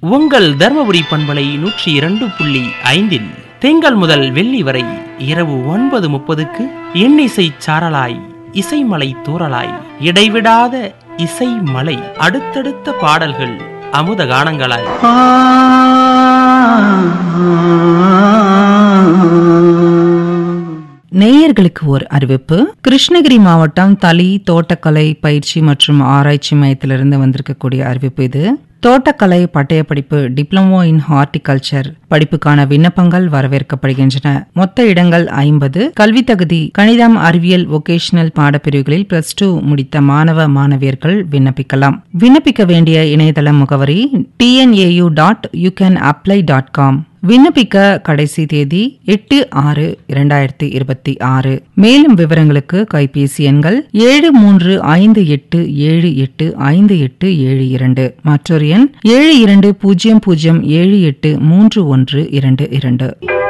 உங்கள் தர்மபுரி பண்பலை நூற்றி இரண்டு புள்ளி ஐந்தில் திங்கள் முதல் வெள்ளி வரை இரவு ஒன்பது முப்பதுக்கு இன்னிசை சாரலாய் இசைமலை தூறலாய் இடைவிடாத இசை மலை அடுத்தடுத்த பாடல்கள் அமுத கானங்களாய் நேயர்களுக்கு ஒரு அறிவிப்பு கிருஷ்ணகிரி மாவட்டம் தளி தோட்டக்கலை பயிற்சி மற்றும் ஆராய்ச்சி மையத்திலிருந்து வந்திருக்கக்கூடிய அறிவிப்பு இது தோட்டக்கலை பட்டய படிப்பு டிப்ளமோ இன் ஹார்டிகல்ச்சர் படிப்புக்கான விண்ணப்பங்கள் வரவேற்கப்படுகின்றன மொத்த இடங்கள் ஐம்பது கல்வி தகுதி கணிதம் அறிவியல் வொகேஷனல் பாடப்பிரிவுகளில் பிளஸ் டூ முடித்த மாணவ மாணவியர்கள் விண்ணப்பிக்கலாம் விண்ணப்பிக்க வேண்டிய இணையதள முகவரி TNAU dot you can apply dot com விண்ணப்பிக்க கடைசி தேதி எட்டு ஆறு இரண்டாயிரத்தி இருபத்தி ஆறு மேலும் விவரங்களுக்கு கைபேசி எண்கள் ஏழு மூன்று ஐந்து எட்டு ஏழு எட்டு ஐந்து எட்டு ஏழு இரண்டு மற்றொரு எண் ஏழு இரண்டு பூஜ்ஜியம் பூஜ்ஜியம் ஏழு எட்டு மூன்று ஒன்று இரண்டு இரண்டு